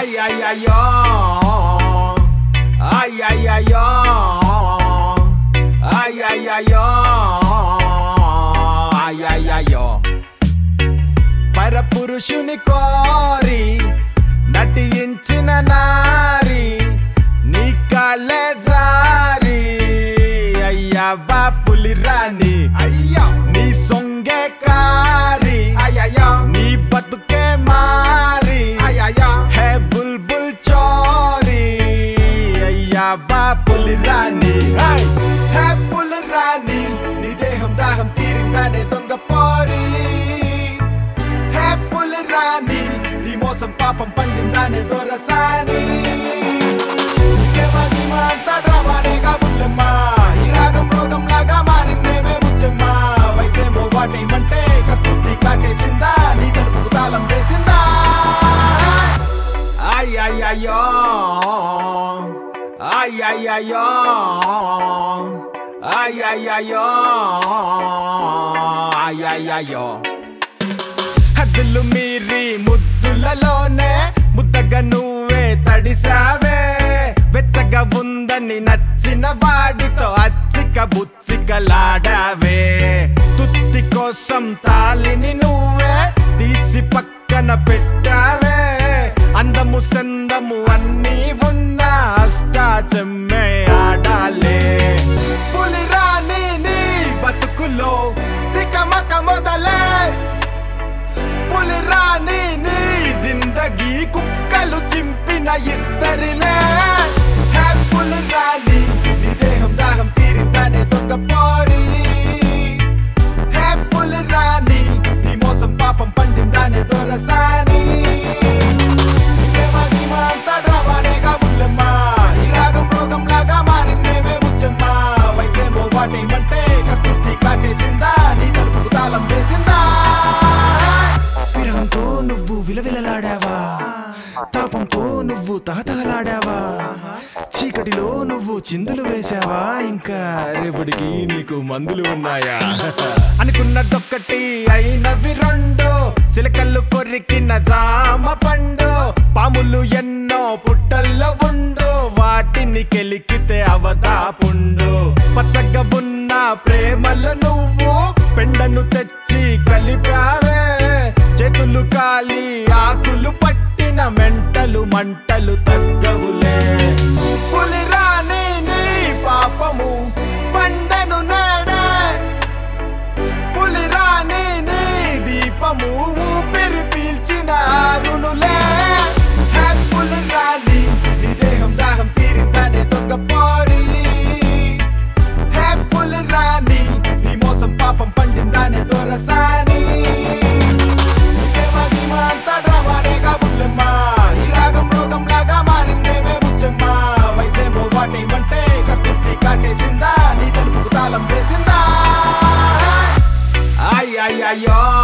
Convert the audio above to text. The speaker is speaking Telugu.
Ay, ay, ay, yo. Ay, ay, ay, yo. Ay, ay, ay, yo. Ay, ay, ay, yo. పరపురుషుని కోరి నటించిన నారి నీ కలే జారి అయ్యవ్వా పులిరాని అయ్యా నీ సొంగే కారి అయ్యయ్యా నీ బతుకే మారి అయ్యయ్యా హే బుల్బుల్ చోరి అయ్యవ్వా పులిరాని హే పులిరాని నీ దేహం దాహం తీరిందానే దొంగ పోరి హే పులిరాని నీ మోసం పాపం పండిందానే దొరసాని వాటేమంటే కస్తూర్తి కాటేసిందా నీ తలుపుకు తాళం వేసిందా Ay, ay, ay, yo. Ay, ay, ay, yo. Ay, ay, ay, yo. Ay, ay, ay, yo. హద్దులు మీరి ముద్దులలోనే ముద్దగా నువ్వే తడిసావే వెచ్చగా ఉందని నచ్చిన వాడితో అచ్చిక బుచ్చికలాడావే తుత్తి కోసం తాలిని నువ్వే తీసి పక్కన పెట్టావే అందము సందము అన్నీ ఉన్న అష్టా చెమ్మే ఆడాలే పులిరాని నీ బతుకులో తికమక మొదలే పులిరాని నీ జిందగీ కుక్కలు చింపిన ఇస్తరిలే హే పులిరాని నీ దేహం దాహం తీరిందానే దొంగ పోరి హే పులిరాని నీ మోసం పాపం పండిందానే దొరసాని వాటేమంటే కస్తూర్తి కాటేసిందా నీ తలుపుకు తాళం వేసిందా విరహంతో నువ్వు విలవిలలాడావా తాపంతో నువ్వు తహతహలాడావా చీకటిలో నువ్వు చిందులు వేశావా ఇంకా రేపటికి నీకు మందులు ఉన్నాయా అనుకున్నదొక్కటి అయినవి రెండు సిలకల్లు కొరికిన జామ పండు పాములు ఎన్నో పుట్టల్లో ఉండు వాటిని కెలికితే అవదా పుండు పచ్చగా ఉన్న ప్రేమలో నువ్వు పెండను తెచ్చి కలిపావే చేతులు కాలి ఆకులు పట్టిన మెంటలు మంటలు తగ్గవులే పులిరాని నీ పాపము పండను నేడే పులిరాని నీ దీపము ఊపిరి పీల్చిన అరుణులే హే పులిరాని నీ దేహం దాహం తీరిందానే దొంగ పోరి హే పులిరాని నీ మోసం పాపం పండిందానే దొరసాని వాటేమంటే కస్తూర్తి కాటేసిందా నీ తలుపుకు తాళం వేసిందా Ay, ay, ay, yo.